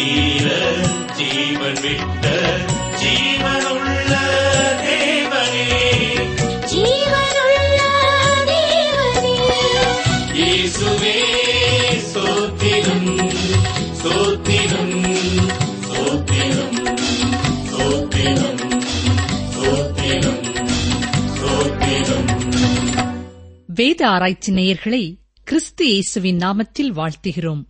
தீர ஜீவன் விட்ட ஜீவனுள்ள தேவனே ஜீவனுள்ள தேவனே இயேசுவே சோத்திரம் சோத்திரம் சோத்திரம் சோத்திரம் சோத்திரம் சோத்திரம் வேத ஆராய்ச்சி நேயர்களை கிறிஸ்து இயேசுவின் நாமத்தில் வாழ்த்துகிறோம்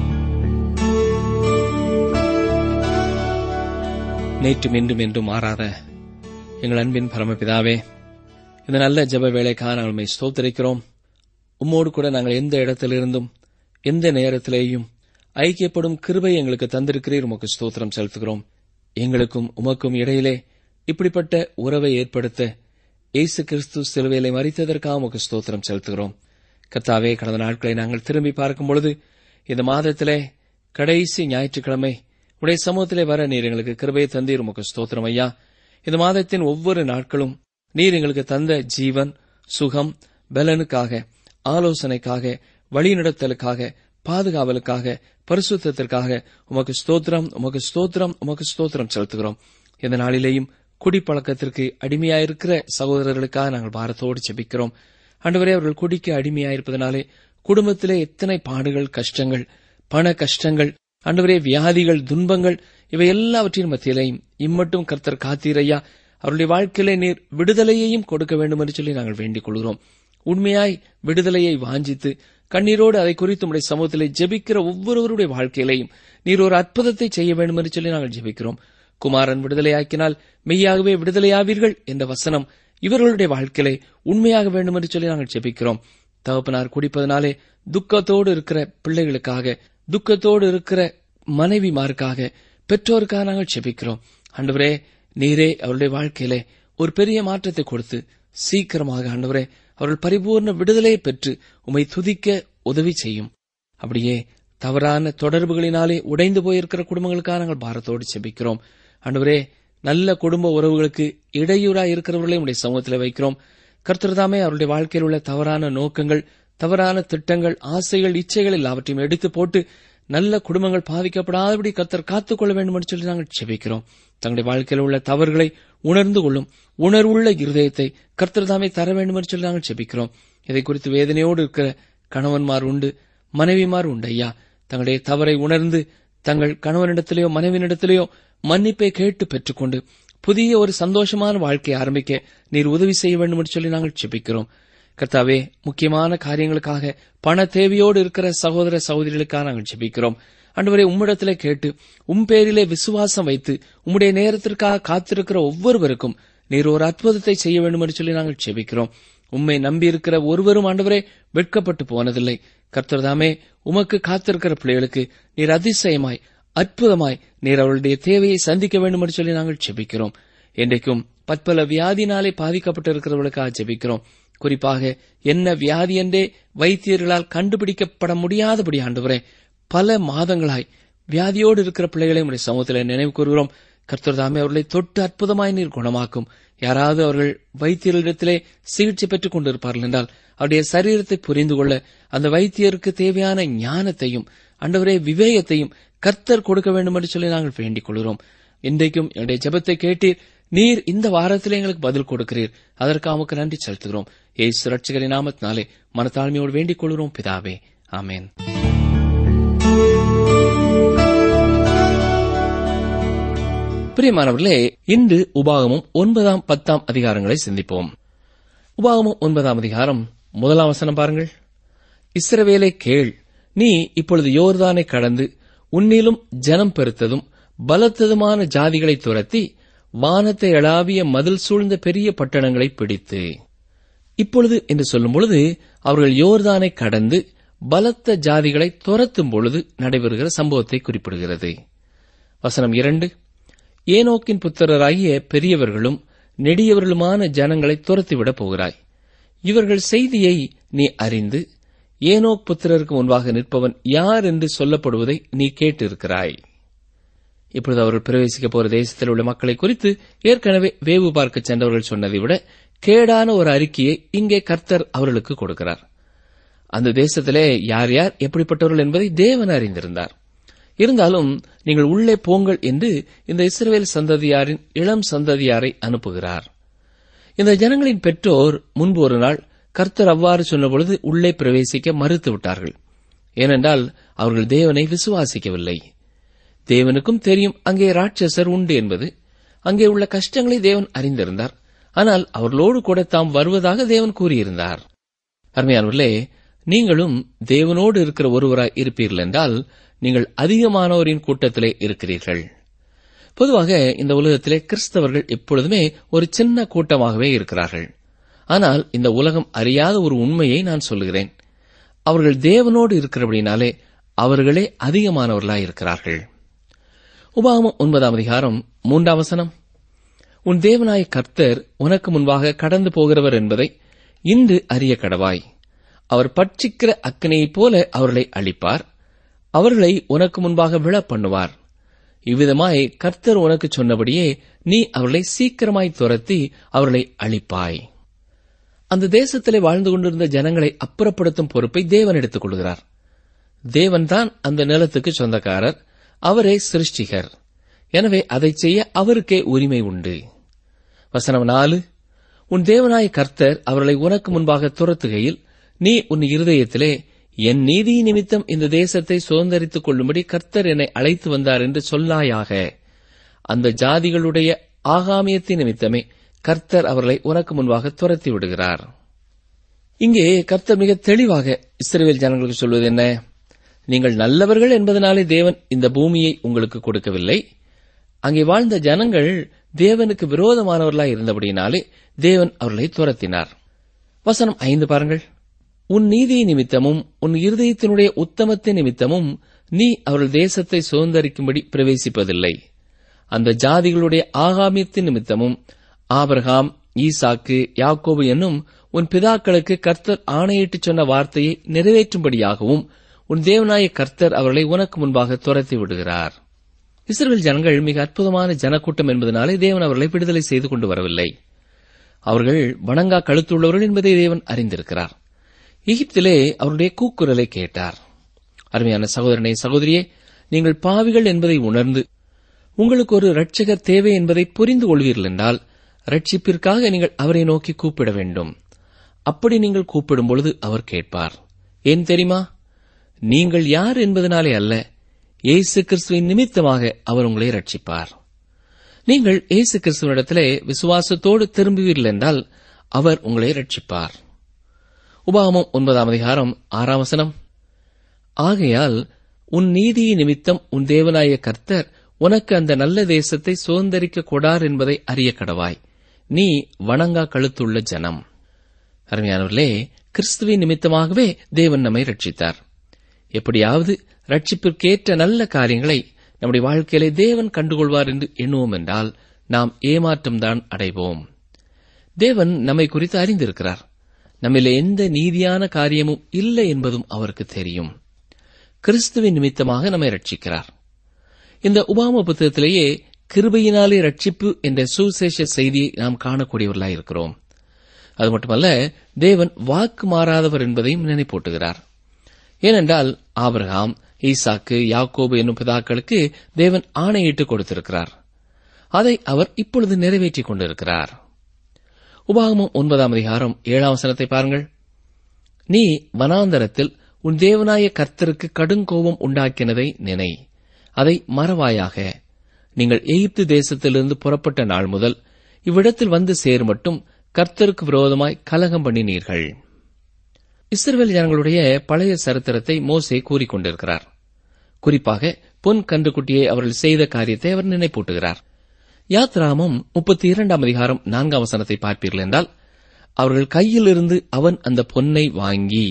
நேற்றும் இன்றும் என்றும் மாறாத எங்கள் அன்பின் பரமபிதாவே இந்த நல்ல ஜெப வேலைக்காக நாங்கள் உம்மை ஸ்தோத்திரிக்கிறோம் உம்மோடு கூட நாங்கள் எந்த இடத்திலிருந்தும் எந்த நேரத்திலேயும் ஐக்கியப்படும் கிருபை எங்களுக்கு தந்திருக்கிறீர் உமக்கு ஸ்தோத்திரம் செலுத்துகிறோம் எங்களுக்கும் உமக்கும் இடையிலே இப்படிப்பட்ட உறவை ஏற்படுத்த இயேசு கிறிஸ்து சிலுவையிலே மறித்ததற்காக உமக்கு ஸ்தோத்திரம் செலுத்துகிறோம் கர்த்தாவே கடந்த நாட்களை நாங்கள் திரும்பி பார்க்கும் பொழுது இந்த மாதத்திலே கடைசி ஞாயிற்றுக்கிழமை உடைய சமூகத்திலே வர நீர் எங்களுக்கு கிருபையை தந்தீர் உமக்கு ஸ்தோத்திரம் ஐயா இந்த மாதத்தின் ஒவ்வொரு நாட்களும் நீர் எங்களுக்கு தந்த ஜீவன் சுகம் பலனுக்காக ஆலோசனைக்காக வழிநடத்தலுக்காக பாதுகாவலுக்காக பரிசுத்தத்திற்காக உமக்கு ஸ்தோத்திரம் உமக்கு ஸ்தோத்திரம் உமக்கு ஸ்தோத்திரம் செலுத்துகிறோம் இந்த நாளிலேயும் குடிப்பழக்கத்திற்கு அடிமையாயிருக்கிற சகோதரர்களுக்காக நாங்கள் பாரத்தோடு ஜெபிக்கிறோம் ஆண்டவரே அவர்கள் குடிக்க அடிமையாயிருப்பதனாலே குடும்பத்திலே எத்தனை பாடுகள் கஷ்டங்கள் பண கஷ்டங்கள் ஆண்டவரே வியாதிகள் துன்பங்கள் இவை எல்லாவற்றின் மத்தியிலையும் இம்மட்டும் கர்த்தர் காத்தீரையா அவருடைய வாழ்க்கையிலே நீர் விடுதலையையும் கொடுக்க வேண்டும் என்று சொல்லி நாங்கள் வேண்டிக் கொள்கிறோம் உண்மையாய் விடுதலையை வாஞ்சித்து கண்ணீரோடு அதை குறித்து உடைய சமூகத்திலே ஜெபிக்கிற ஒவ்வொருவருடைய வாழ்க்கையிலையும் நீர் ஒரு அற்புதத்தை செய்ய வேண்டும் என்று சொல்லி நாங்கள் ஜெபிக்கிறோம் குமாரன் விடுதலையாக்கினால் மெய்யாகவே விடுதலையாவீர்கள் என்ற வசனம் இவர்களுடைய வாழ்க்கையிலே உண்மையாக வேண்டும் என்று சொல்லி நாங்கள் ஜெபிக்கிறோம் தகப்பனார் குடிப்பதனாலே துக்கத்தோடு இருக்கிற பிள்ளைகளுக்காக துக்கத்தோடு இருக்கிற மனைவிமாருக்காக பெற்றோருக்காக நாங்கள் ஜெபிக்கிறோம் ஆண்டவரே நீரே அவருடைய வாழ்க்கையிலே ஒரு பெரிய மாற்றத்தை கொடுத்து சீக்கிரமாக ஆண்டவரே அவர்கள் பரிபூர்ண விடுதலையை பெற்று உம்மை துதிக்க உதவி செய்யும் அப்படியே தவறான தொடர்புகளினாலே உடைந்து போயிருக்கிற குடும்பங்களுக்காக நாங்கள் பாரத்தோடு செபிக்கிறோம் ஆண்டவரே நல்ல குடும்ப உறவுகளுக்கு இடையூறாய் இருக்கிறவர்களையும் உடைய சமூகத்தில் வைக்கிறோம் கர்த்தர்தாமே அவருடைய வாழ்க்கையில் உள்ள தவறான நோக்கங்கள் தவறான திட்டங்கள் ஆசைகள் இச்சைகள் எல்லாவற்றையும் எடுத்து போட்டு நல்ல குடும்பங்கள் பாதிக்கப்படாதபடி கர்த்தர் காத்துக்கொள்ள வேண்டும் என்று சொல்லி நாங்கள் செபிக்கிறோம் தங்களுடைய வாழ்க்கையில் உள்ள தவறுகளை உணர்ந்து கொள்ளும் உணர்வுள்ள இருதயத்தை கர்த்தர் தாமே தர வேண்டும் என்று சொல்லி நாங்கள் செபிக்கிறோம் இதை குறித்து வேதனையோடு இருக்கிற கணவன்மார் உண்டு மனைவிமார் உண்டு ஐயா தங்களுடைய தவறை உணர்ந்து தங்கள் கணவனிடத்திலேயோ மனைவியினிடத்திலேயோ மன்னிப்பை கேட்டு பெற்றுக்கொண்டு புதிய ஒரு சந்தோஷமான வாழ்க்கையை ஆரம்பிக்க நீர் உதவி செய்ய வேண்டும் என்று சொல்லி நாங்கள் செபிக்கிறோம் கர்த்தாவே முக்கியமான காரியங்களுக்காக பண தேவையோடு இருக்கிற சகோதர சகோதரிகளுக்காக நாங்கள் ஜெபிக்கிறோம் ஆண்டவரே உம்மிடத்திலே கேட்டு உம் பேரிலே விசுவாசம் வைத்து உம்முடைய நேரத்திற்காக காத்திருக்கிற ஒவ்வொருவருக்கும் நீர் ஒரு அற்புதத்தை செய்ய வேண்டும் என்று சொல்லி நாங்கள் ஜெபிக்கிறோம் உம்மை நம்பியிருக்கிற ஒருவரும் ஆண்டவரே வெட்கப்பட்டு போனதில்லை கர்த்தர்தாமே உமக்கு காத்திருக்கிற பிள்ளைகளுக்கு நீர் அதிசயமாய் அற்புதமாய் நீர் அவளுடைய தேவையை சந்திக்க வேண்டும் என்று சொல்லி நாங்கள் ஜெபிக்கிறோம் இன்றைக்கும் பற்பல வியாதினாலே பாதிக்கப்பட்டிருக்கிறவர்களுக்காக ஜெபிக்கிறோம் குறிப்பாக என்ன வியாதி என்றே வைத்தியர்களால் கண்டுபிடிக்கப்பட முடியாதபடி ஆண்டவரே பல மாதங்களாய் வியாதியோடு இருக்கிற பிள்ளைகளை உடைய சமூகத்தில் நினைவு கூறுகிறோம் கர்த்தர் தாமே அவர்களை தொட்டு அற்புதமாய் நீர் குணமாக்கும் யாராவது அவர்கள் வைத்தியர்களிடத்திலே சிகிச்சை பெற்றுக் கொண்டிருப்பார்கள் என்றால் அவருடைய சரீரத்தை புரிந்து கொள்ள அந்த வைத்தியருக்கு தேவையான ஞானத்தையும் அண்டவரே விவேகத்தையும் கர்த்தர் கொடுக்க வேண்டும் என்று சொல்லி நாங்கள் வேண்டிக் கொள்கிறோம் இன்றைக்கும் என்னுடைய ஜெபத்தை கேட்டீர் நீர் இந்த வாரத்தில் எங்களுக்கு பதில் கொடுக்கிறீர் அதற்கு அவருக்கு நன்றி செலுத்துகிறோம் ஏசு ரட்சகரின் நாமத்தினாலே மனத்தாழ்மையோடு வேண்டிக் கொள்கிறோம் பிதாவே ஆமேன் பிரியமானவர்களே இன்று உபாகமும் ஒன்பதாம் பத்தாம் அதிகாரங்களை சிந்திப்போம் உபாகமும் ஒன்பதாம் அதிகாரம் முதலாம் வசனம் பாருங்கள் இஸ்ரவேலை கேள் நீ இப்பொழுது யோர்தானை கடந்து உன்னிலும் ஜனம் பெருத்ததும் பலத்ததுமான ஜாதிகளை துரத்தி வானத்தை எழாவிய மதில் சூழ்ந்த பெரிய பட்டணங்களை பிடித்து இப்பொழுது என்று சொல்லும் பொழுது அவர்கள் யோர்தானை கடந்து பலத்த ஜாதிகளை துரத்தும் பொழுது நடைபெறுகிற சம்பவத்தை குறிப்பிடுகிறது வசனம் இரண்டு ஏனோக்கின் புத்திரராகிய பெரியவர்களும் நெடியவர்களுமான ஜனங்களை துரத்திவிடப் போகிறாய் இவர்கள் செய்தியை நீ அறிந்து ஏனோக் புத்திரருக்கு முன்பாக நிற்பவன் யார் என்று சொல்லப்படுவதை நீ கேட்டிருக்கிறாய் இப்பொழுது அவர்கள் பிரவேசிக்க போற தேசத்தில் உள்ள மக்களை குறித்து ஏற்கனவே வேவு பார்க்க சென்றவர்கள் சொன்னதை விட கேடான ஒரு அறிக்கையை இங்கே கர்த்தர் அவர்களுக்கு கொடுக்கிறார் அந்த தேசத்திலே யார் யார் எப்படிப்பட்டவர்கள் என்பதை தேவன் அறிந்திருந்தார் இருந்தாலும் நீங்கள் உள்ளே போங்கள் என்று இந்த இஸ்ரவேல் சந்ததியாரின் இளம் சந்ததியாரை அனுப்புகிறார் இந்த ஜனங்களின் பெற்றோர் முன்பு ஒரு நாள் கர்த்தர் அவ்வாறு சொன்னபொழுது உள்ளே பிரவேசிக்க மறுத்து விட்டார்கள் ஏனென்றால் அவர்கள் தேவனை விசுவாசிக்கவில்லை தேவனுக்கும் தெரியும் அங்கே ராட்சசர் உண்டு என்பது அங்கே உள்ள கஷ்டங்களை தேவன் அறிந்திருந்தார் ஆனால் அவர்களோடு கூட தாம் வருவதாக தேவன் கூறியிருந்தார் அருமையானவர்களே நீங்களும் தேவனோடு இருக்கிற ஒருவராய் இருப்பீர்கள் என்றால் நீங்கள் அதிகமானோரின் கூட்டத்திலே இருக்கிறீர்கள் பொதுவாக இந்த உலகத்திலே கிறிஸ்தவர்கள் எப்பொழுதுமே ஒரு சின்ன கூட்டமாகவே இருக்கிறார்கள் ஆனால் இந்த உலகம் அறியாத ஒரு உண்மையை நான் சொல்லுகிறேன் அவர்கள் தேவனோடு இருக்கிறபடினாலே அவர்களே அதிகமானவர்களாய் இருக்கிறார்கள் உபாகமம் ஒன்பதாம் அதிகாரம் மூன்றாம் வசனம் உன் தேவனாய கர்த்தர் உனக்கு முன்பாக கடந்து போகிறவர் என்பதை இன்று அறிய கடவாய் அவர் பட்சிக்கிற அக்கினையைப் போல அவர்களை அழிப்பார் அவர்களை உனக்கு முன்பாக விழ பண்ணுவார் இவ்விதமாய் கர்த்தர் உனக்கு சொன்னபடியே நீ அவர்களை சீக்கிரமாய் துரத்தி அவர்களை அழிப்பாய் அந்த தேசத்திலே வாழ்ந்து கொண்டிருந்த ஜனங்களை அப்புறப்படுத்தும் பொறுப்பை தேவன் எடுத்துக் கொள்கிறார் தேவன்தான் அந்த நிலத்துக்கு சொந்தக்காரர் அவரே சிருஷ்டிகர் எனவே அதை செய்ய அவருக்கே உரிமை உண்டு வசனம் நாலு உன் தேவனாய கர்த்தர் அவர்களை உனக்கு முன்பாக துரத்துகையில் நீ உன் இருதயத்திலே என் நீதி நிமித்தம் இந்த தேசத்தை சுதந்திரித்துக் கொள்ளும்படி கர்த்தர் என்னை அழைத்து வந்தார் என்று சொல்லாயாக அந்த ஜாதிகளுடைய ஆகாமியத்தின் நிமித்தமே கர்த்தர் அவர்களை உனக்கு முன்பாக துரத்தி விடுகிறார் இங்கே கர்த்தர் மிக தெளிவாக இஸ்ரேல் ஜனங்களுக்கு சொல்வது என்ன நீங்கள் நல்லவர்கள் என்பதனாலே தேவன் இந்த பூமியை உங்களுக்கு கொடுக்கவில்லை அங்கே வாழ்ந்த ஜனங்கள் தேவனுக்கு விரோதமானவர்களாய் இருந்தபடியினாலே தேவன் அவர்களை துரத்தினார் வசனம் ஐந்து பாருங்கள் உன் நீதி நிமித்தமும் உன் இருதயத்தினுடைய உத்தமத்தின் நிமித்தமும் நீ அவர்கள் தேசத்தை சுதந்திரிக்கும்படி பிரவேசிப்பதில்லை அந்த ஜாதிகளுடைய ஆகாமியத்தின் நிமித்தமும் ஆபிரகாம் ஈசாக்கு யாக்கோபு என்னும் உன் பிதாக்களுக்கு கர்த்தர் ஆணையிட்டு சொன்ன வார்த்தையை நிறைவேற்றும்படியாகவும் உன் தேவனாய கர்த்தர் அவர்களை உனக்கு முன்பாக துரத்தி விடுகிறார் இஸ்ரேல் ஜனங்கள் மிக அற்புதமான ஜனக்கூட்டம் என்பதனாலே தேவன் அவர்களை விடுதலை செய்து கொண்டு வரவில்லை அவர்கள் வணங்கா கழுத்துள்ளவர்கள் என்பதை தேவன் அறிந்திருக்கிறார் எகிப்திலே அவருடைய கூக்குரலை கேட்டார் அருமையான சகோதரனே சகோதரியே நீங்கள் பாவிகள் என்பதை உணர்ந்து உங்களுக்கு ஒரு ரட்சகர் தேவை என்பதை புரிந்து கொள்வீர்கள் என்றால் ரட்சிப்பிற்காக நீங்கள் அவரை நோக்கி கூப்பிட வேண்டும் அப்படி நீங்கள் கூப்பிடும் பொழுது அவர் கேட்பார் ஏன் தெரியுமா நீங்கள் யார் என்பதனாலே அல்ல இயேசு கிறிஸ்துவின் நிமித்தமாக அவர் உங்களை ரட்சிப்பார் நீங்கள் இயேசு கிறிஸ்துவனிடத்திலே விசுவாசத்தோடு திரும்புவீர்கள் என்றால் அவர் உங்களை ரட்சிப்பார் உபாகமம் ஒன்பதாம் அதிகாரம் ஆறாம் வசனம் ஆகையால் உன் நீதியை நிமித்தம் உன் தேவனாய கர்த்தர் உனக்கு அந்த நல்ல தேசத்தை சுதந்திரிக்க கொடார் என்பதை அறிய கடவாய் நீ வணங்கா கழுத்துள்ள ஜனம் அருமையானவர்களே கிறிஸ்துவின் நிமித்தமாகவே தேவன் நம்மை ரட்சித்தார் எப்படியாவது ரட்சிப்பிற்கேற்ற நல்ல காரியங்களை நம்முடைய வாழ்க்கையிலே தேவன் கண்டுகொள்வார் என்று எண்ணுவோம் என்றால் நாம் ஏமாற்றம்தான் அடைவோம் தேவன் நம்மை குறித்து அறிந்திருக்கிறார் நம்மிலே எந்த நீதியான காரியமும் இல்லை என்பதும் அவருக்கு தெரியும் கிறிஸ்துவின் நிமித்தமாக நம்மை ரட்சிக்கிறார் இந்த உபாம புத்தகத்திலேயே கிருபையினாலே ரட்சிப்பு என்ற சுசேஷ செய்தியை நாம் காணக்கூடியவர்களாய் இருக்கிறோம் அது மட்டுமல்ல தேவன் வாக்கு மாறாதவர் என்பதையும் நினைப்பூட்டுகிறார் ஏனென்றால் ஆபிரகாம் ஈசாக்கு யாக்கோபு என்னும் பிதாக்களுக்கு தேவன் ஆணையிட்டு கொடுத்திருக்கிறார் அதை அவர் இப்பொழுது நிறைவேற்றிக் கொண்டிருக்கிறார் உபாகமம் ஒன்பதாம் அதிகாரம் ஏழாம் வசனத்தை பாருங்கள் நீ வனாந்தரத்தில் உன் தேவனாய கர்த்தருக்கு கடுங்கோபம் உண்டாக்கினதை நினை அதை மறவாயாக நீங்கள் எகிப்து தேசத்திலிருந்து புறப்பட்ட நாள் முதல் இவ்விடத்தில் வந்து சேர் மட்டும் கர்த்தருக்கு விரோதமாய் கலகம் பண்ணினீர்கள் இஸ்ரவேல் ஜனங்களுடைய பழைய சரித்திரத்தை மோசே கூறிக்கொண்டிருக்கிறார் குறிப்பாக பொன் கன்றுக்குட்டியை அவர்கள் செய்த காரியத்தை அவர் நினைப்பூட்டுகிறார் யாத்ராமம் முப்பத்தி இரண்டாம் அதிகாரம் நான்காம் வசனத்தை பார்ப்பீர்கள் என்றால் அவர்கள் கையிலிருந்து அவன் அந்த பொன்னை வாங்கி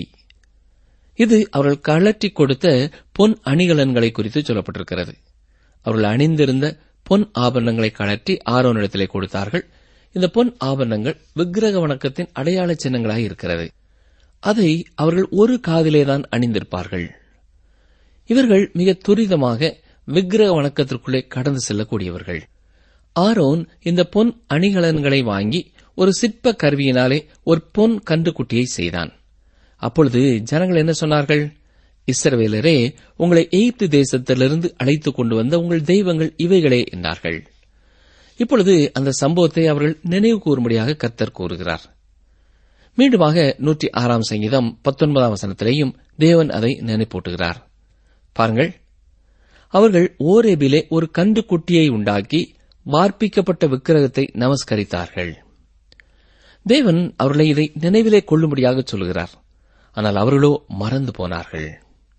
இது அவர்கள் கழற்றி கொடுத்த பொன் அணிகலன்களை குறித்து சொல்லப்பட்டிருக்கிறது அவர்கள் அணிந்திருந்த பொன் ஆபரணங்களை கழற்றி ஆரோனிடத்திலே கொடுத்தார்கள் இந்த பொன் ஆபரணங்கள் விக்கிரக வணக்கத்தின் அடையாள சின்னங்களாய் இருக்கிறது அதை அவர்கள் ஒரு காதிலேதான் அணிந்திருப்பார்கள் இவர்கள் மிக துரிதமாக விக்கிரக வணக்கத்திற்குள்ளே கடந்து செல்லக்கூடியவர்கள் ஆரோன் இந்த பொன் அணிகலன்களை வாங்கி ஒரு சிற்ப கருவியினாலே ஒரு பொன் கன்றுக்குட்டியை செய்தான் அப்பொழுது ஜனங்கள் என்ன சொன்னார்கள் இஸ்ரவேலரே உங்களை எகிப்து தேசத்திலிருந்து அழைத்துக் கொண்டு வந்த உங்கள் தெய்வங்கள் இவைகளே என்றார்கள் இப்பொழுது அந்த சம்பவத்தை அவர்கள் நினைவு கூறும்படியாக கர்த்தர் கூறுகிறார் மீண்டுமாக நூற்றி ஆறாம் சங்கீதம் பத்தொன்பதாம் வசனத்திலேயும் தேவன் அதை நினைப்பூட்டுகிறார் பாருங்கள் அவர்கள் ஓரேபிலே ஒரு கன்று குட்டியை உண்டாக்கி வார்ப்பிக்கப்பட்ட விக்கிரகத்தை நமஸ்கரித்தார்கள் தேவன் அவர்களை இதை நினைவிலே கொள்ளும்படியாக சொல்கிறார் ஆனால் அவர்களோ மறந்து போனார்கள்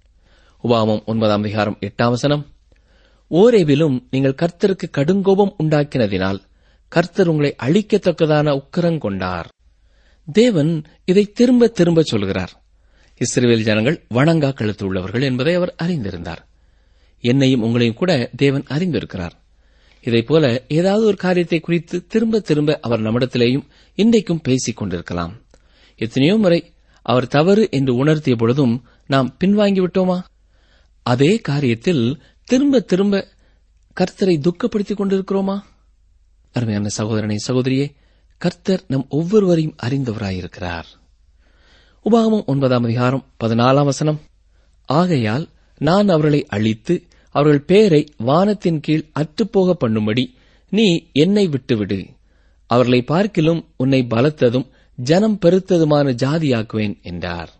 உபாமம் ஒன்பதாம் அதிகாரம் எட்டாம் வசனம் ஓரேவிலும் நீங்கள் கர்த்தருக்கு கடுங்கோபம் உண்டாக்கினதினால் கர்த்தர் உங்களை அழிக்கத்தக்கதான உக்கிரங் கொண்டார் தேவன் இதை திரும்ப திரும்ப சொல்கிறார் இஸ்ரேல் ஜனங்கள் வணங்கா கழுத்து உள்ளவர்கள் என்பதை அவர் அறிந்திருந்தார் என்னையும் உங்களையும் கூட தேவன் அறிந்திருக்கிறார் இதைப் போல ஏதாவது ஒரு காரியத்தை குறித்து திரும்ப திரும்ப அவர் நம்மிடத்திலேயும் இன்றைக்கும் பேசிக் கொண்டிருக்கலாம் எத்தனையோ முறை அவர் தவறு என்று உணர்த்திய பொழுதும் நாம் பின்வாங்கிவிட்டோமா அதே காரியத்தில் திரும்ப திரும்ப கர்த்தரை துக்கப்படுத்திக் கொண்டிருக்கிறோமா அருமையான சகோதரனை சகோதரியே கர்த்தர் நம் ஒவ்வொருவரையும் அறிந்தவராயிருக்கிறார் உபாகமம் ஒன்பதாம் அதிகாரம் பதினாலாம் வசனம் ஆகையால் நான் அவர்களை அழித்து அவர்கள் பேரை வானத்தின் கீழ் அற்றுப்போக பண்ணும்படி நீ என்னை விட்டுவிடு அவர்களை பார்க்கிலும் உன்னை பலத்ததும் ஜனம் பெருத்ததுமான ஜாதியாக்குவேன் என்றார்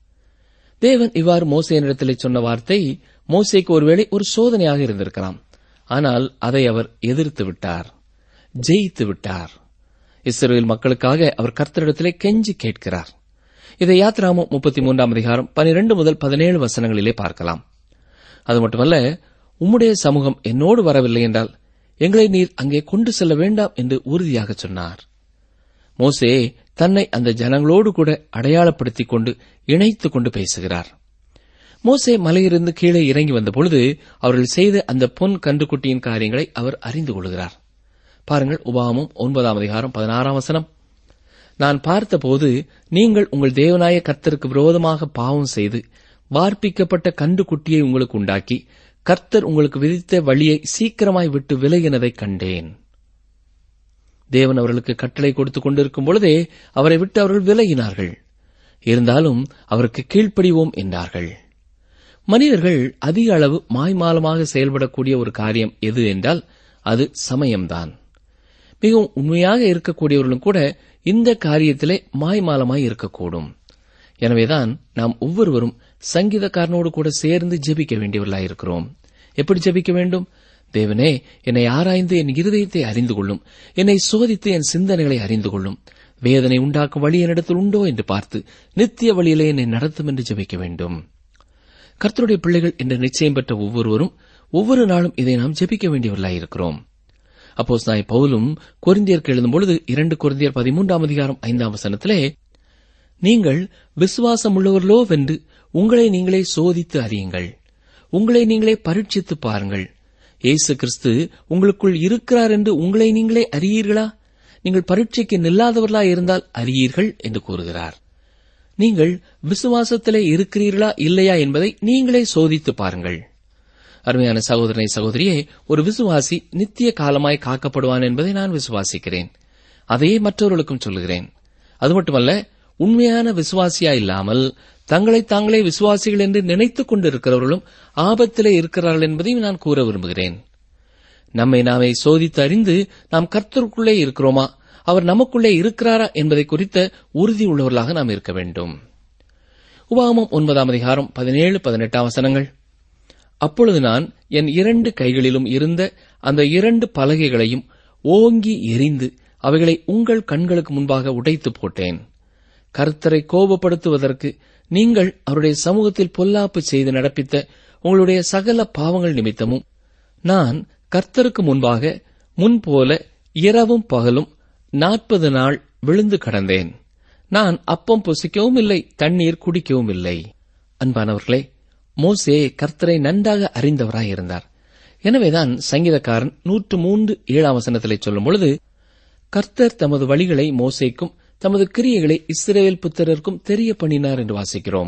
தேவன் இவ்வாறு மோசையனிடத்திலே சொன்ன வார்த்தை மோசேக்கு ஒருவேளை ஒரு சோதனையாக இருந்திருக்கலாம் ஆனால் அதை அவர் எதிர்த்து விட்டார் ஜெயித்து விட்டார் இஸ்ரேல் மக்களுக்காக அவர் கர்த்தரிடத்திலே கெஞ்சி கேட்கிறார் இதை யாத்ராமம் முப்பத்தி மூன்றாம் அதிகாரம் பனிரெண்டு முதல் பதினேழு வசனங்களிலே பார்க்கலாம் அது மட்டுமல்ல உம்முடைய சமூகம் என்னோடு வரவில்லை என்றால் எங்களை நீர் அங்கே கொண்டு செல்ல வேண்டாம் என்று உறுதியாக சொன்னார் மோசே தன்னை அந்த ஜனங்களோடு கூட அடையாளப்படுத்திக் கொண்டு இணைத்துக் கொண்டு பேசுகிறார் மோசே மலையிலிருந்து கீழே இறங்கி வந்தபொழுது அவர்கள் செய்த அந்த பொன் கண்டுகுட்டியின் காரியங்களை அவர் அறிந்து கொள்கிறார் பாருங்கள் உபாமம் ஒன்பதாம் அதிகாரம் பதினாறாம் வசனம் நான் பார்த்தபோது நீங்கள் உங்கள் தேவனாய கர்த்தருக்கு விரோதமாக பாவம் செய்து வார்ப்பிக்கப்பட்ட கண்டு குட்டியை உங்களுக்கு உண்டாக்கி கர்த்தர் உங்களுக்கு விதித்த வழியை சீக்கிரமாய் விட்டு விலகினதைக் கண்டேன் தேவன் அவர்களுக்கு கட்டளை கொடுத்துக் கொண்டிருக்கும் பொழுதே அவரை விட்டு அவர்கள் விலகினார்கள் இருந்தாலும் அவருக்கு கீழ்ப்படிவோம் என்றார்கள் மனிதர்கள் அதிக அளவு மாய்மாலமாக செயல்படக்கூடிய ஒரு காரியம் எது என்றால் அது சமயம்தான் மிகவும் உண்மையாக இருக்கக்கூடியவர்களும் கூட இந்த காரியத்திலே மாய்மாலமாய் இருக்கக்கூடும் எனவேதான் நாம் ஒவ்வொருவரும் சங்கீதக்காரனோடு கூட சேர்ந்து ஜெபிக்க வேண்டியவர்களாயிருக்கிறோம் எப்படி ஜெபிக்க வேண்டும் தேவனே என்னை ஆராய்ந்து என் இருதயத்தை அறிந்து கொள்ளும் என்னை சோதித்து என் சிந்தனைகளை அறிந்து கொள்ளும் வேதனை உண்டாக்கும் வழி என்னிடத்தில் உண்டோ என்று பார்த்து நித்திய வழியிலே என்னை நடத்தும் என்று ஜெபிக்க வேண்டும் கர்த்தருடைய பிள்ளைகள் என்ற நிச்சயம் பெற்ற ஒவ்வொருவரும் ஒவ்வொரு நாளும் இதை நாம் ஜெபிக்க வேண்டியவர்களாயிருக்கிறோம் அப்போஸ் நாய் பவுலும் கொரிந்தியருக்கு எழுதும் பொழுது இரண்டு கொரிந்தியர் பதிமூன்றாம் அதிகாரம் ஐந்தாம் வசனத்திலே நீங்கள் விசுவாசம் உள்ளவர்களோ வென்று உங்களை நீங்களே சோதித்து அறியுங்கள் உங்களை நீங்களே பரீட்சித்து பாருங்கள் இயேசு கிறிஸ்து உங்களுக்குள் இருக்கிறார் என்று உங்களை நீங்களே அறியீர்களா நீங்கள் பரீட்சைக்கு நில்லாதவர்களா இருந்தால் அறியீர்கள் என்று கூறுகிறார் நீங்கள் விசுவாசத்திலே இருக்கிறீர்களா இல்லையா என்பதை நீங்களே சோதித்து பாருங்கள் அருமையான சகோதரனை சகோதரியே ஒரு விசுவாசி நித்திய காலமாய் காக்கப்படுவான் என்பதை நான் விசுவாசிக்கிறேன் அதையே மற்றவர்களுக்கும் சொல்லுகிறேன் அது மட்டுமல்ல உண்மையான விசுவாசியா இல்லாமல் தங்களை தாங்களே விசுவாசிகள் என்று நினைத்துக் கொண்டிருக்கிறவர்களும் ஆபத்திலே இருக்கிறார்கள் என்பதையும் நான் கூற விரும்புகிறேன் நம்மை நாமே சோதித்து அறிந்து நாம் கர்த்தருக்குள்ளே இருக்கிறோமா அவர் நமக்குள்ளே இருக்கிறாரா என்பதை குறித்த உறுதி உள்ளவர்களாக நாம் இருக்க வேண்டும் உபாகமம் ஒன்பதாம் அதிகாரம் பதினேழு பதினெட்டாம் வசனங்கள் அப்பொழுது நான் என் இரண்டு கைகளிலும் இருந்த அந்த இரண்டு பலகைகளையும் ஓங்கி எரிந்து அவைகளை உங்கள் கண்களுக்கு முன்பாக உடைத்து போட்டேன் கர்த்தரை கோபப்படுத்துவதற்கு நீங்கள் அவருடைய சமூகத்தில் பொல்லாப்பு செய்து நடப்பித்த உங்களுடைய சகல பாவங்கள் நிமித்தமும் நான் கர்த்தருக்கு முன்பாக முன்போல இரவும் பகலும் நாற்பது நாள் விழுந்து கடந்தேன் நான் அப்பம் புசிக்கவும் இல்லை தண்ணீர் குடிக்கவும் இல்லை அன்பானவர்களே மோசே கர்த்தரை நன்றாக அறிந்தவராயிருந்தார் எனவேதான் சங்கீதக்காரன் நூற்று மூன்று ஏழாம் வசனத்திலே சொல்லும் பொழுது கர்த்தர் தமது வழிகளை மோசேக்கும் தமது கிரியைகளை இஸ்ரேல் புத்திரருக்கும் தெரிய பண்ணினார் என்று வாசிக்கிறோம்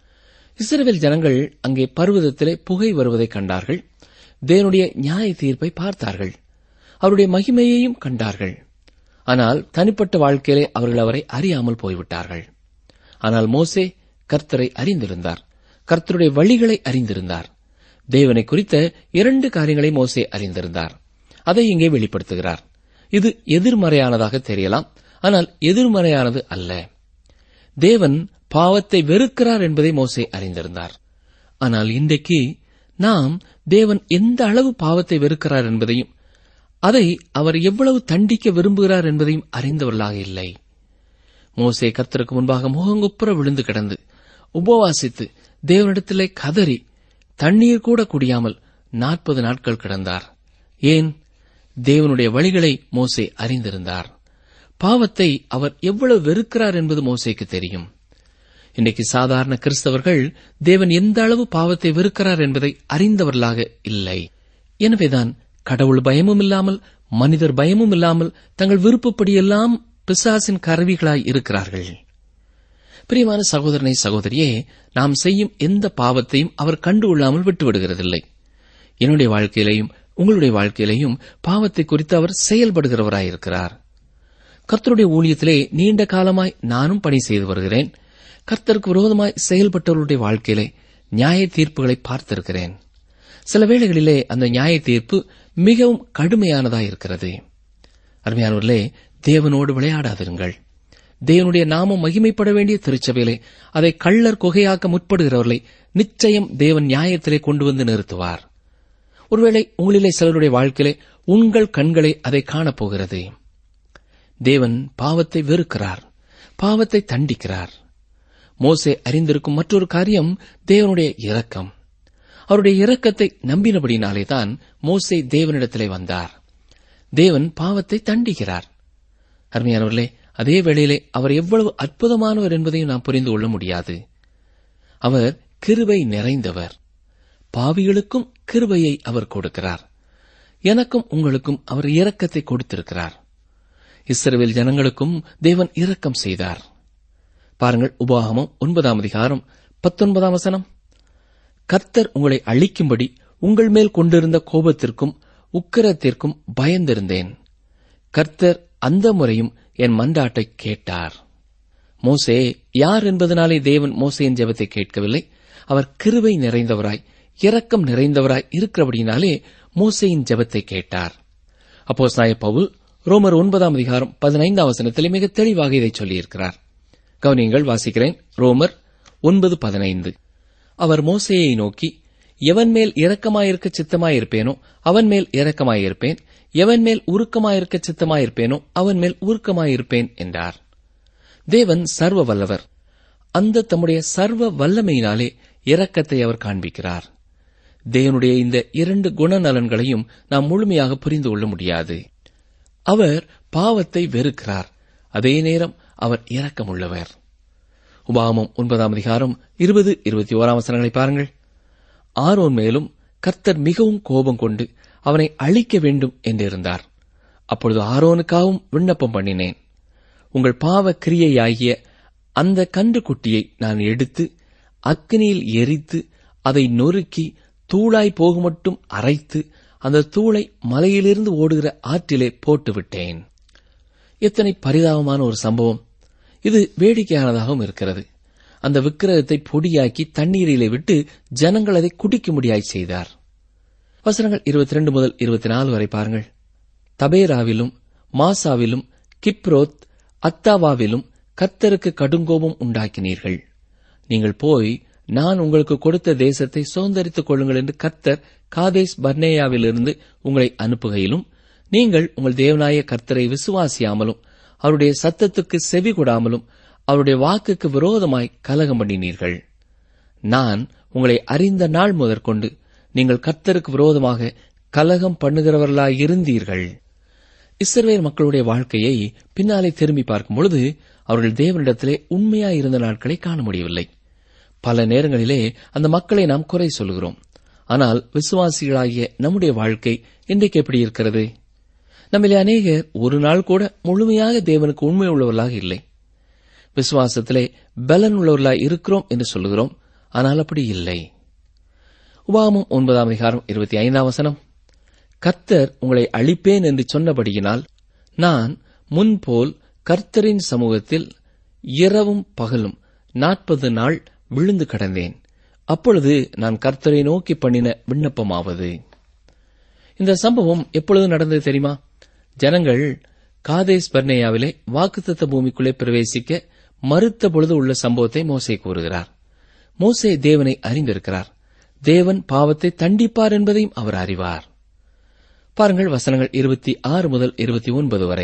இஸ்ரேல் ஜனங்கள் அங்கே பர்வதத்திலே புகை வருவதைக் கண்டார்கள் தேவனுடைய நியாய தீர்ப்பை பார்த்தார்கள் அவருடைய மகிமையையும் கண்டார்கள் ஆனால் தனிப்பட்ட வாழ்க்கையிலே அவர்கள் அவரை அறியாமல் போய்விட்டார்கள் ஆனால் மோசே கர்த்தரை அறிந்திருந்தார் கர்த்தருடைய வழிகளை அறிந்திருந்தார் தேவனை குறித்த இரண்டு காரியங்களை மோசே அறிந்திருந்தார் அதை இங்கே வெளிப்படுத்துகிறார் இது எதிர்மறையானதாக தெரியலாம் ஆனால் எதிர்மறையானது அல்ல தேவன் பாவத்தை வெறுக்கிறார் என்பதை மோசே அறிந்திருந்தார் ஆனால் இன்றைக்கு நாம் தேவன் எந்த அளவு பாவத்தை வெறுக்கிறார் என்பதையும் அதை அவர் எவ்வளவு தண்டிக்க விரும்புகிறார் என்பதையும் அறிந்தவர்களாக இல்லை மோசே கர்த்தருக்கு முன்பாக முகங்குப்புற விழுந்து கிடந்து உபவாசித்து தேவனிடத்திலே கதறி தண்ணீர் கூட குடியாமல் நாற்பது நாட்கள் கிடந்தார் ஏன் தேவனுடைய வழிகளை மோசே அறிந்திருந்தார் பாவத்தை அவர் எவ்வளவு வெறுக்கிறார் என்பது மோசேக்கு தெரியும் இன்றைக்கு சாதாரண கிறிஸ்தவர்கள் தேவன் எந்த அளவு பாவத்தை வெறுக்கிறார் என்பதை அறிந்தவர்களாக இல்லை எனவேதான் கடவுள் பயமும் இல்லாமல் மனிதர் பயமும் இல்லாமல் தங்கள் விருப்பப்படியெல்லாம் பிசாசின் கருவிகளாய் இருக்கிறார்கள் பிரியமான சகோதரனை சகோதரியே நாம் செய்யும் எந்த பாவத்தையும் அவர் கண்டு கொள்ளாமல் விட்டுவிடுகிறதில்லை என்னுடைய வாழ்க்கையிலையும் உங்களுடைய வாழ்க்கையிலையும் பாவத்தை குறித்து அவர் செயல்படுகிறவராயிருக்கிறார் கர்த்தருடைய ஊழியத்திலே நீண்ட காலமாய் நானும் பணி செய்து வருகிறேன் கர்த்தருக்கு விரோதமாய் செயல்பட்டவர்களுடைய வாழ்க்கையிலே நியாய தீர்ப்புகளை பார்த்திருக்கிறேன் சில வேளைகளிலே அந்த நியாய தீர்ப்பு மிகவும் கடுமையானதாயிருக்கிறது அருமையானவர்களே தேவனோடு விளையாடாதிருங்கள் தேவனுடைய நாமம் மகிமைப்பட வேண்டிய திருச்சபையிலே அதை கள்ளர் குகையாக்க முற்படுகிறவர்களை நிச்சயம் தேவன் நியாயத்திலே கொண்டு வந்து நிறுத்துவார் ஒருவேளை உங்களிலே சிலருடைய வாழ்க்கையிலே உங்கள் கண்களை அதை காணப்போகிறது தேவன் பாவத்தை வெறுக்கிறார் பாவத்தை தண்டிக்கிறார் மோசே அறிந்திருக்கும் மற்றொரு காரியம் தேவனுடைய இரக்கம் அவருடைய இரக்கத்தை நம்பினபடினாலே தான் மோசே தேவனிடத்திலே வந்தார் தேவன் பாவத்தை தண்டிக்கிறார் அருமையானவர்களே அதே வேளையிலே அவர் எவ்வளவு அற்புதமானவர் என்பதையும் நாம் புரிந்து கொள்ள முடியாது அவர் கிருபை நிறைந்தவர் பாவிகளுக்கும் கிருபையை அவர் கொடுக்கிறார் எனக்கும் உங்களுக்கும் அவர் இரக்கத்தை கொடுத்திருக்கிறார் இஸ்ரவேல் ஜனங்களுக்கும் தேவன் இரக்கம் செய்தார் பாருங்கள் உபாகமம் ஒன்பதாம் அதிகாரம் பத்தொன்பதாம் வசனம் கர்த்தர் உங்களை அழிக்கும்படி உங்கள் மேல் கொண்டிருந்த கோபத்திற்கும் உக்கிரத்திற்கும் பயந்திருந்தேன் கர்த்தர் அந்த முறையும் என் மன்றாட்டை கேட்டார் மோசே யார் என்பதனாலே தேவன் மோசேயின் ஜெபத்தை கேட்கவில்லை அவர் கிருபை நிறைந்தவராய் இரக்கம் நிறைந்தவராய் இருக்கிறபடினாலே மோசேயின் ஜெபத்தை கேட்டார் அப்போ சாய பவுல் ரோமர் ஒன்பதாம் அதிகாரம் பதினைந்தாம் வசனத்திலே மிக தெளிவாக இதை சொல்லியிருக்கிறார் கவனியங்கள் வாசிக்கிறேன் ரோமர் ஒன்பது பதினைந்து அவர் மோசேயை நோக்கி எவன் மேல் இரக்கமாயிருக்க சித்தமாயிருப்பேனோ அவன் மேல் இரக்கமாயிருப்பேன் எவன் மேல் உருக்கமாயிருக்க சித்தமாயிருப்பேனோ அவன் மேல் உருக்கமாயிருப்பேன் என்றார் தேவன் சர்வ வல்லவர் அந்த தம்முடைய சர்வ வல்லமையினாலே இரக்கத்தை அவர் காண்பிக்கிறார் தேவனுடைய இந்த இரண்டு குணநலன்களையும் நாம் முழுமையாக புரிந்து கொள்ள முடியாது அவர் பாவத்தை வெறுக்கிறார் அதே நேரம் அவர் இரக்கமுள்ளவர் உபாகமம் ஒன்பதாம் அதிகாரம் இருபது இருபத்தி ஓராம் வசனங்களை பாருங்கள் ஆரோன் மேலும் கர்த்தர் மிகவும் கோபம் கொண்டு அவனை அழிக்க வேண்டும் என்றிருந்தார் அப்பொழுது ஆரோனுக்காகவும் விண்ணப்பம் பண்ணினேன் உங்கள் பாவ கிரியையாகிய அந்த கன்று குட்டியை நான் எடுத்து அக்கினியில் எரித்து அதை நொறுக்கி தூளாய் போகுமட்டும் அரைத்து அந்த தூளை மலையிலிருந்து ஓடுகிற ஆற்றிலே போட்டுவிட்டேன் எத்தனை பரிதாபமான ஒரு சம்பவம் இது வேடிக்கையானதாகவும் இருக்கிறது அந்த விக்கிரகத்தை பொடியாக்கி தண்ணீரிலே விட்டு ஜனங்கள் அதை குடிக்கும்படியாய் செய்தார் வசனங்கள் இருபத்தி ரெண்டு முதல் இருபத்தி நாலு வரை பாருங்கள் தபேராவிலும் மாசாவிலும் கிப்ரோத் அத்தாவாவிலும் கர்த்தருக்கு கடுங்கோபம் உண்டாக்கினீர்கள் நீங்கள் போய் நான் உங்களுக்கு கொடுத்த தேசத்தை சுதந்திரித்துக் கொள்ளுங்கள் என்று கர்த்தர் காதேஸ் பர்னேயாவிலிருந்து உங்களை அனுப்புகையிலும் நீங்கள் உங்கள் தேவனாய கர்த்தரை விசுவாசியாமலும் அவருடைய சத்தத்துக்கு செவி கொடாமலும் அவருடைய வாக்குக்கு விரோதமாய் கலகம் பண்ணினீர்கள் நான் உங்களை அறிந்த நாள் முதற்கொண்டு நீங்கள் கர்த்தருக்கு விரோதமாக கலகம் பண்ணுகிறவர்களாயிருந்தீர்கள் இஸ்ரவேல் மக்களுடைய வாழ்க்கையை பின்னாலே திரும்பி பார்க்கும் பொழுது அவர்கள் தேவனிடத்திலே உண்மையாயிருந்த நாட்களை காண முடியவில்லை பல நேரங்களிலே அந்த மக்களை நாம் குறை சொல்கிறோம் ஆனால் விசுவாசிகளாகிய நம்முடைய வாழ்க்கை இன்றைக்கு எப்படி இருக்கிறது நம்மிலே அநேகர் ஒரு நாள் கூட முழுமையாக தேவனுக்கு உண்மை உள்ளவர்களாக இல்லை விசுவாசத்திலே பலன் உள்ளவர்களாய் இருக்கிறோம் என்று சொல்லுகிறோம் ஆனால் அப்படி இல்லை உபாமம் ஒன்பதாம் அதிகாரம் இருபத்தி ஐந்தாம் வசனம் கர்த்தர் உங்களை அழிப்பேன் என்று சொன்னபடியினால் நான் முன்போல் கர்த்தரின் சமூகத்தில் இரவும் பகலும் நாற்பது நாள் விழுந்து கடந்தேன் அப்பொழுது நான் கர்த்தரை நோக்கி பண்ணின விண்ணப்பமாவது இந்த சம்பவம் எப்பொழுது நடந்தது தெரியுமா ஜனங்கள் காதேஸ் பர்னேயாவிலே வாக்குத்தத்த பூமிக்குள்ளே பிரவேசிக்க மறுத்த பொழுது உள்ள சம்பவத்தை மோசே கூறுகிறார் மோசே தேவனை அறிந்திருக்கிறார் தேவன் பாவத்தை தண்டிப்பார் என்பதையும் அவர் அறிவார் பாருங்கள் வசனங்கள் இருபத்தி ஆறு முதல் இருபத்தி ஒன்பது வரை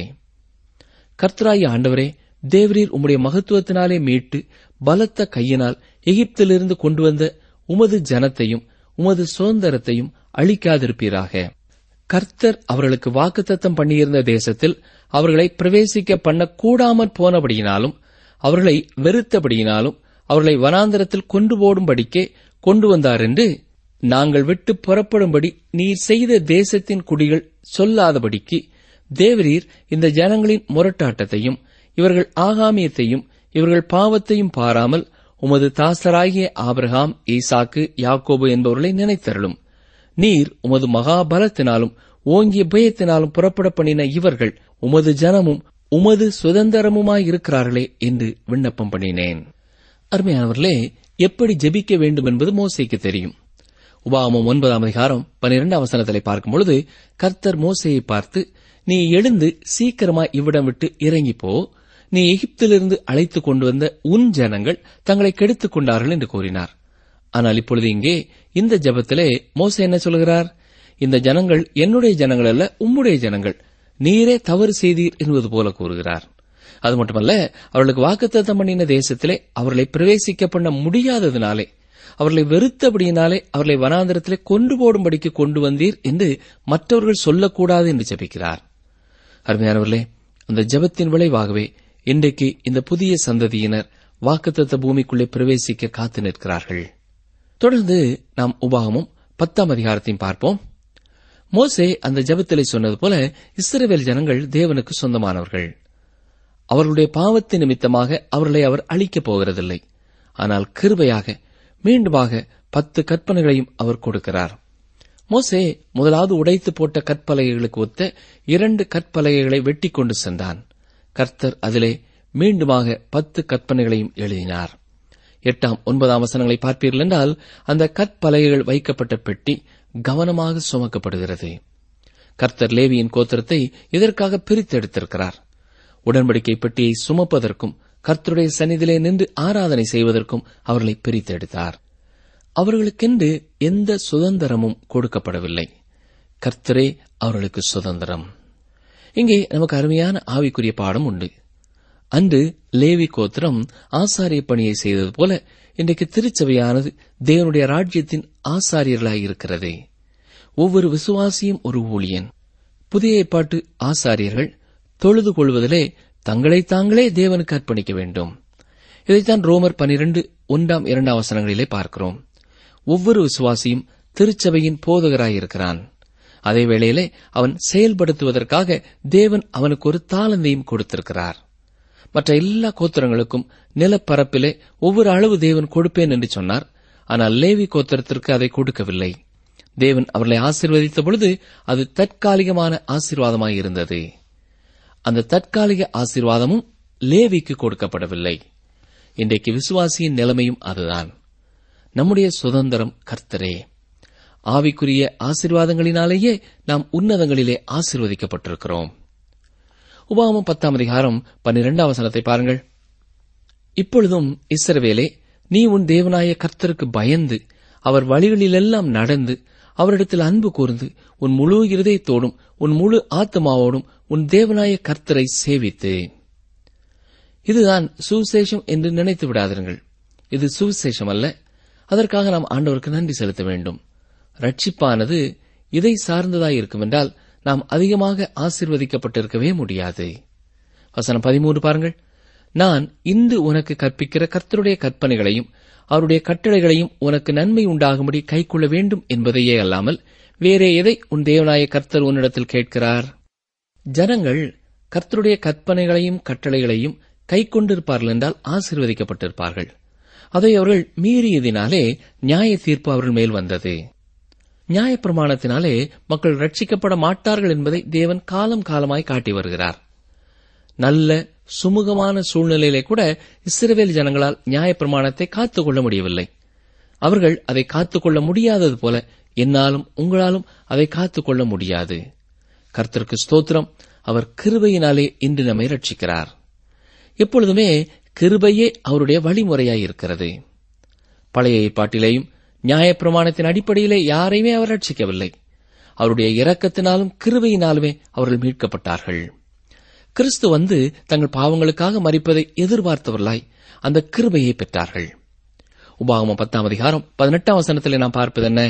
கர்த்தராய ஆண்டவரே தேவரீர் உம்முடைய மகத்துவத்தினாலே மீட்டு பலத்த கையினால் எகிப்திலிருந்து கொண்டு வந்த உமது ஜனத்தையும் உமது சுதந்திரத்தையும் அழிக்காதிருப்பீராக கர்த்தர் அவர்களுக்கு வாக்குத்தத்தம் பண்ணியிருந்த தேசத்தில் அவர்களை பிரவேசிக்க பண்ண கூடாமற் போனபடியினாலும் அவர்களை வெறுத்தபடியினாலும் அவர்களை வனாந்தரத்தில் கொண்டு போடும்படிக்கே கொண்டு வந்தார் என்று நாங்கள் விட்டு புறப்படும்படி நீர் செய்த தேசத்தின் குடிகள் சொல்லாதபடிக்கு தேவரீர் இந்த ஜனங்களின் முரட்டாட்டத்தையும் இவர்கள் ஆகாமியத்தையும் இவர்கள் பாவத்தையும் பாராமல் உமது தாசராகிய ஆபிரகாம் ஈசாக்கு யாக்கோபு என்பவர்களை நினைத்தருளும் நீர் உமது மகாபலத்தினாலும் ஓங்கிய பயத்தினாலும் புறப்பட பண்ணின இவர்கள் உமது ஜனமும் உமது சுதந்திரமுமாயிருக்கிறார்களே என்று விண்ணப்பம் பண்ணினேன் அருமையானவர்களே எப்படி ஜெபிக்க வேண்டும் என்பது மோசைக்கு தெரியும் உபாகமம் ஒன்பதாம் அதிகாரம் பனிரெண்டாம் வசனத்திலே பார்க்கும் பொழுது கர்த்தர் மோசையை பார்த்து நீ எழுந்து சீக்கிரமாய் இவ்விடம் விட்டு இறங்கிப் போ நீ எகிப்திலிருந்து அழைத்துக் கொண்டு வந்த உன் ஜனங்கள் தங்களை கெடுத்துக் கொண்டார்கள் என்று கூறினார் ஆனால் இப்பொழுது இங்கே இந்த ஜெபத்திலே மோசே என்ன சொல்கிறார் இந்த ஜனங்கள் என்னுடைய ஜனங்கள் அல்ல உம்முடைய ஜனங்கள் நீரே தவறு செய்தீர் என்பது போல கூறுகிறார் அது மட்டுமல்ல அவர்களுக்கு வாக்குத்தத்தம் பண்ணின தேசத்திலே அவர்களை பிரவேசிக்க பண்ண முடியாததினாலே அவர்களை வெறுத்தபடியினாலே அவர்களை வனாந்திரத்திலே கொண்டு போடும்படிக்கு கொண்டு வந்தீர் என்று மற்றவர்கள் சொல்லக்கூடாது என்று ஜெபிக்கிறார் அருமையானவர்களே அந்த ஜெபத்தின் விளைவாகவே இன்றைக்கு இந்த புதிய சந்ததியினர் வாக்குத்தத்த பூமிக்குள்ளே பிரவேசிக்க காத்து நிற்கிறார்கள் தொடர்ந்து நாம் உபாகமும் பத்தாம் அதிகாரத்தையும் பார்ப்போம் மோசே அந்த ஜெபத்திலே சொன்னது போல இஸ்ரவேல் ஜனங்கள் தேவனுக்கு சொந்தமானவர்கள் அவர்களுடைய பாவத்தின் நிமித்தமாக அவர்களை அவர் அழிக்கப் போகிறதில்லை ஆனால் கிருபையாக மீண்டுமாக பத்து கற்பனைகளையும் அவர் கொடுக்கிறார் மோசே முதலாவது உடைத்து போட்ட கற்பலகைகளுக்கு ஒத்த இரண்டு கற்பலகைகளை வெட்டி கொண்டு சென்றான் கர்த்தர் அதிலே மீண்டுமாக பத்து கற்பனைகளையும் எழுதினார் எட்டாம் ஒன்பதாம் வசனங்களை பார்ப்பீர்கள் என்றால் அந்த கற்பலகைகள் வைக்கப்பட்ட பெட்டி கவனமாக சுமக்கப்படுகிறது கர்த்தர் லேவியின் கோத்திரத்தை இதற்காக பிரித்தெடுத்திருக்கிறார் உடன்படிக்கை பெட்டியை சுமப்பதற்கும் கர்த்தருடைய சந்நிதியிலே நின்று ஆராதனை செய்வதற்கும் அவர்களை பிரித்தெடுத்தார் அவர்களுக்கென்று எந்த சுதந்திரமும் கொடுக்கப்படவில்லை கர்த்தரே அவர்களுக்கு சுதந்திரம் இங்கே நமக்கு அருமையான ஆவிக்குரிய பாடம் உண்டு அன்று லேவி கோத்திரம் ஆசாரிய பணியை செய்தது போல இன்றைக்கு திருச்சபையானது தேவனுடைய ராஜ்யத்தின் ஆசாரியர்களாய் இருக்கிறது ஒவ்வொரு விசுவாசியும் ஒரு ஊழியன் புதிய ஏற்பாட்டு ஆசாரியர்கள் தொழுது கொள்வதிலே தங்களை தாங்களே தேவனுக்கு அர்ப்பணிக்க வேண்டும் இதைத்தான் ரோமர் பனிரெண்டு ஒன்றாம் இரண்டாம் வசனங்களிலே பார்க்கிறோம் ஒவ்வொரு விசுவாசியும் திருச்சபையின் போதகராயிருக்கிறான் அதே வேளையிலே அவன் செயல்படுத்துவதற்காக தேவன் அவனுக்கு ஒரு தாளந்தையும் கொடுத்திருக்கிறார் மற்ற எல்லா கோத்திரங்களுக்கும் நிலப்பரப்பிலே ஒவ்வொரு அளவு தேவன் கொடுப்பேன் என்று சொன்னார் ஆனால் லேவி கோத்திரத்திற்கு அதை கொடுக்கவில்லை தேவன் அவர்களை ஆசீர்வதித்த பொழுது அது தற்காலிகமான ஆசீர்வாதமாயிருந்தது அந்த தற்காலிக ஆசீர்வாதமும் லேவிக்கு கொடுக்கப்படவில்லை இன்றைக்கு விசுவாசியின் நிலைமையும் அதுதான் நம்முடைய சுதந்திரம் கர்த்தரே ஆவிக்குரிய ஆசீர்வாதங்களினாலேயே நாம் உன்னதங்களிலே ஆசீர்வதிக்கப்பட்டிருக்கிறோம் உபாமம் பத்தாம் அதிகாரம் பன்னிரெண்டாம் வசனத்தை பாருங்கள் இப்பொழுதும் இஸ்ரவேலே நீ உன் தேவனாய கர்த்தருக்கு பயந்து அவர் வழிகளிலெல்லாம் நடந்து அவரிடத்தில் அன்பு கூர்ந்து உன் முழு இருதயத்தோடும் உன் முழு ஆத்மாவோடும் உன் தேவனாய கர்த்தரை சேவித்து இதுதான் சுவிசேஷம் என்று நினைத்து விடாதிருங்கள் இது சுவிசேஷம் அல்ல அதற்காக நாம் ஆண்டவருக்கு நன்றி செலுத்த வேண்டும் ரட்சிப்பானது இதை சார்ந்ததாய் இருக்கும் என்றால் நாம் அதிகமாக ஆசீர்வதிக்கப்பட்டிருக்கவே முடியாது வசனம் பதிமூன்று பாருங்கள் நான் இன்று உனக்கு கற்பிக்கிற கர்த்தருடைய கற்பனைகளையும் அவருடைய கட்டளைகளையும் உனக்கு நன்மை உண்டாகும்படி கைக்கொள்ள வேண்டும் என்பதையே அல்லாமல் வேறே எதை உன் தேவனாய கர்த்தர் உன்னிடத்தில் கேட்கிறார் ஜனங்கள் கர்த்தருடைய கற்பனைகளையும் கட்டளைகளையும் கைக்கொண்டிருப்பார்கள் என்றால் ஆசீர்வதிக்கப்பட்டிருப்பார்கள் அதை அவர்கள் மீறியதினாலே நியாய தீர்ப்பு அவர்கள் மேல் வந்தது நியாயப்பிரமாணத்தினாலே மக்கள் ரட்சிக்கப்பட மாட்டார்கள் என்பதை தேவன் காலம் காலமாய் காட்டி வருகிறார் நல்ல சுமூகமான சூழ்நிலையிலே கூட இஸ்ரவேல் ஜனங்களால் நியாயப்பிரமாணத்தை காத்துக்கொள்ள முடியவில்லை அவர்கள் அதை காத்துக்கொள்ள முடியாதது போல என்னாலும் உங்களாலும் அதை காத்துக்கொள்ள முடியாது கர்த்தருக்கு ஸ்தோத்திரம் அவர் கிருபையினாலே இன்று நம்மை ரட்சிக்கிறார் எப்பொழுதுமே கிருபையே அவருடைய வழிமுறையாய் இருக்கிறது பழைய ஏற்பாட்டிலேயும் நியாயப்பிரமாணத்தின் அடிப்படையிலே யாரையுமே அவர் ரட்சிக்கவில்லை அவருடைய இரக்கத்தினாலும் கிருபையினாலுமே அவர்கள் மீட்கப்பட்டார்கள் கிறிஸ்து வந்து தங்கள் பாவங்களுக்காக மறிப்பதை எதிர்பார்த்தவர்களாய் அந்த கிருபையை பெற்றார்கள் உபாகமம் பத்தாம் அதிகாரம் பதினெட்டாம் வசனத்திலே நாம் பார்ப்பது என்ன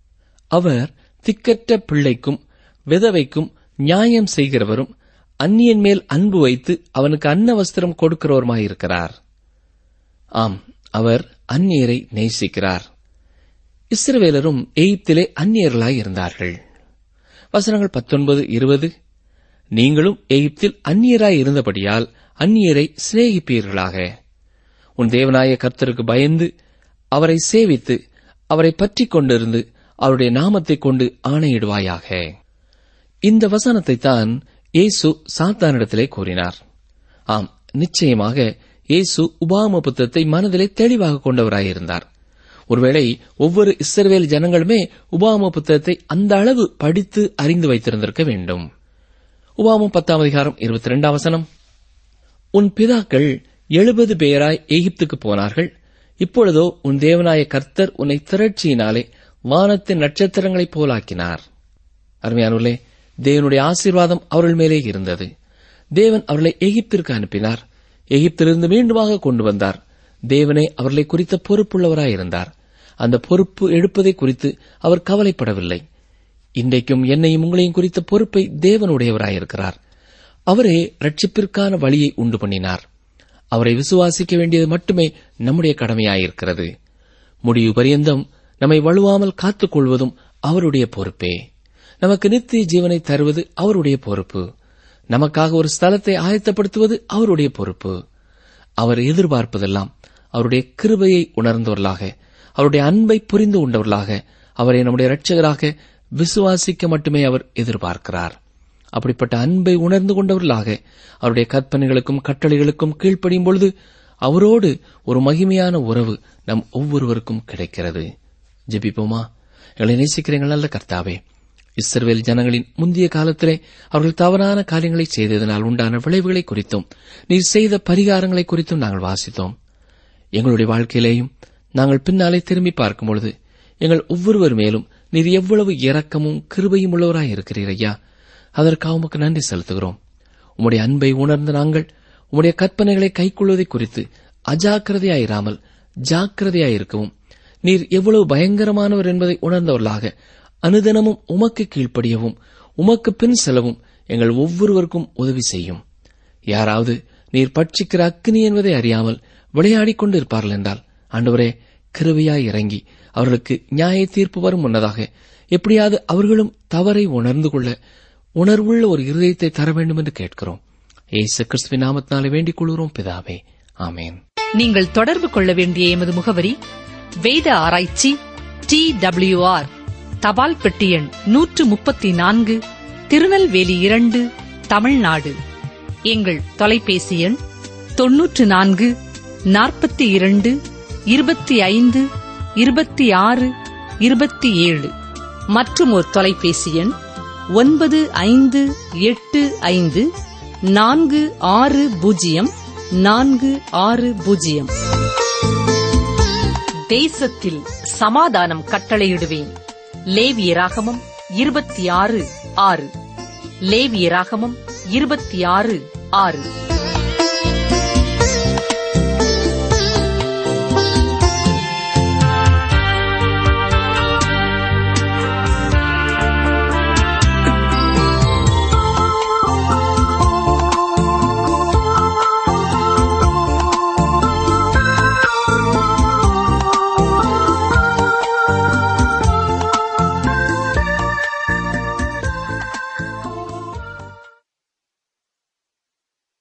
அவர் திக்கற்ற பிள்ளைக்கும் விதவைக்கும் நியாயம் செய்கிறவரும் அந்நியன் மேல் அன்பு வைத்து அவனுக்கு அன்ன வஸ்திரம் கொடுக்கிறவருமாயிருக்கிறார் ஆம் அவர் அந்நியரை நேசிக்கிறார் இஸ்ரவேலரும் எகிப்திலே அந்நியர்களாய் இருந்தார்கள் வசனங்கள் பத்தொன்பது இருபது நீங்களும் எகிப்தில் அந்நியராய் இருந்தபடியால் அந்நியரை சிநேகிப்பீர்களாக உன் தேவனாய கர்த்தருக்கு பயந்து அவரை சேவித்து அவரை பற்றிக் கொண்டிருந்து அவருடைய நாமத்தைக் கொண்டு ஆணையிடுவாயாக இந்த வசனத்தை தான் இயேசு சாத்தானிடத்திலே கூறினார் ஆம் நிச்சயமாக இயேசு உபாம புத்தகத்தை மனதிலே தெளிவாக கொண்டவராயிருந்தார் ஒருவேளை ஒவ்வொரு இஸ்ரவேல் ஜனங்களுமே உபாம புத்தகத்தை அந்த அளவு படித்து அறிந்து வைத்திருந்திருக்க வேண்டும் உபாமம் பத்தாம் அதிகாரம் இருபத்தி ரெண்டாம் வசனம் உன் பிதாக்கள் எழுபது பேராய் எகிப்துக்கு போனார்கள் இப்பொழுதோ உன் தேவனாய கர்த்தர் உன்னை திரட்சியினாலே வானத்தின் நட்சத்திரங்களைப் போலாக்கினார் அருமையானவர்களே தேவனுடைய ஆசீர்வாதம் அவர்கள் மேலே இருந்தது தேவன் அவர்களை எகிப்திற்கு அனுப்பினார் எகிப்திலிருந்து மீண்டுமாக கொண்டு வந்தார் தேவனே அவர்களை குறித்த பொறுப்புள்ளவராயிருந்தார் அந்த பொறுப்பு எடுப்பதை குறித்து அவர் கவலைப்படவில்லை இன்றைக்கும் என்னையும் உங்களையும் குறித்த பொறுப்பை தேவனுடையவராயிருக்கிறார் அவரே ரட்சிப்பிற்கான வழியை உண்டு பண்ணினார் அவரை விசுவாசிக்க வேண்டியது மட்டுமே நம்முடைய கடமையாயிருக்கிறது முடிவு பரியந்தம் நம்மை வலுவாமல் காத்துக் கொள்வதும் அவருடைய பொறுப்பே நமக்கு நித்திய ஜீவனை தருவது அவருடைய பொறுப்பு நமக்காக ஒரு ஸ்தலத்தை ஆயத்தப்படுத்துவது அவருடைய பொறுப்பு அவர் எதிர்பார்ப்பதெல்லாம் அவருடைய கிருபையை உணர்ந்தவர்களாக அவருடைய அன்பை புரிந்து கொண்டவர்களாக அவரை நம்முடைய இரட்சகராக விசுவாசிக்க மட்டுமே அவர் எதிர்பார்க்கிறார் அப்படிப்பட்ட அன்பை உணர்ந்து கொண்டவர்களாக அவருடைய கற்பனைகளுக்கும் கட்டளைகளுக்கும் கீழ்ப்படியும் பொழுது அவரோடு ஒரு மகிமையான உறவு நம் ஒவ்வொருவருக்கும் கிடைக்கிறது ஜெபிப்போமா எங்களை நேசிக்கிறீங்கள் நல்ல கர்த்தாவே இஸ்ரவேல் ஜனங்களின் முந்தைய காலத்திலே அவர்கள் தவறான காரியங்களை செய்ததனால் உண்டான விளைவுகளை குறித்தும் நீர் செய்த பரிகாரங்களை குறித்தும் நாங்கள் வாசித்தோம் எங்களுடைய வாழ்க்கையிலேயும் நாங்கள் பின்னாலே திரும்பி பார்க்கும் பொழுது எங்கள் ஒவ்வொருவர் மேலும் நீர் எவ்வளவு இரக்கமும் கிருபையும் உள்ளவராய் இருக்கிறீர் ஐயா அதற்காக உமக்கு நன்றி செலுத்துகிறோம் உம்முடைய அன்பை உணர்ந்த நாங்கள் உம்முடைய கற்பனைகளை கைக்கொள்வதை குறித்து அஜாக்கிரதையாயிராமல் ஜாக்கிரதையாயிருக்கவும் நீர் எவ்வளவு பயங்கரமானவர் என்பதை உணர்ந்தவர்களாக அனுதினமும் உமக்கு கீழ்ப்படியவும் உமக்கு பின் செல்லவும் எங்கள் ஒவ்வொருவருக்கும் உதவி செய்யும் யாராவது நீர் பட்சிக்கிற அக்னி என்பதை அறியாமல் விளையாடிக் கொண்டு இருப்பார்கள் என்றால் ஆண்டவரே கிருபையாய் இறங்கி அவர்களுக்கு நியாய தீர்ப்பு வரும் முன்னதாக எப்படியாவது அவர்களும் தவறை உணர்ந்து கொள்ள உணர்வுள்ள ஒரு இருதயத்தை தர வேண்டும் என்று கேட்கிறோம் ஏசு கிறிஸ்துவின் நாமத்தினாலே வேண்டிக் கொள்கிறோம் பிதாவே ஆமேன் நீங்கள் தொடர்பு கொள்ள வேண்டிய எமது முகவரி வேத ஆராய்ச்சி டி ஆர் தபால் பெட்டி எண் நூற்று முப்பத்தி நான்கு திருநெல்வேலி இரண்டு தமிழ்நாடு எங்கள் தொலைபேசி எண் தொன்னூற்று நான்கு நாற்பத்தி இரண்டு இருபத்தி ஐந்து இருபத்தி ஆறு இருபத்தி ஏழு மற்றும் ஒரு தொலைபேசி எண் ஒன்பது ஐந்து எட்டு ஐந்து நான்கு ஆறு பூஜ்ஜியம் நான்கு ஆறு பூஜ்ஜியம் தேசத்தில் சமாதானம் கட்டளையிடுவேன் லேவியராகமம் இருபத்தி ஆறு ஆறு லேவியராகமம் இருபத்தி ஆறு ஆறு